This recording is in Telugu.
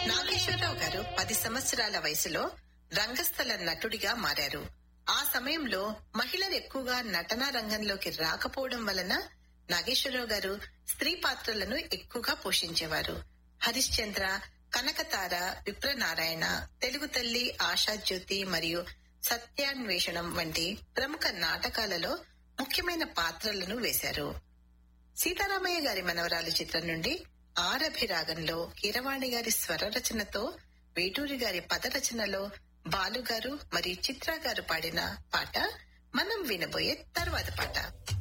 నాగేశ్వరరావు గారు పది సంవత్సరాల వయసులో రంగస్థల నటుడిగా మారారు ఆ సమయంలో మహిళలు ఎక్కువగా నటనా రంగంలోకి రాకపోవడం వలన నాగేశ్వరరావు గారు స్త్రీ పాత్రలను ఎక్కువగా పోషించేవారు హరిశ్చంద్ర కనకతార విప్రనారాయణ తెలుగు తల్లి ఆశాజ్యోతి మరియు సత్యాన్వేషణం వంటి ప్రముఖ నాటకాలలో ముఖ్యమైన పాత్రలను వేశారు సీతారామయ్య గారి మనవరాలు చిత్రం నుండి ఆరభిరాగంలో కీరవాణి గారి స్వర రచనతో వేటూరి గారి పద రచనలో బాలు గారు మరియు చిత్ర గారు పాడిన పాట మనం వినబోయే తర్వాత పాట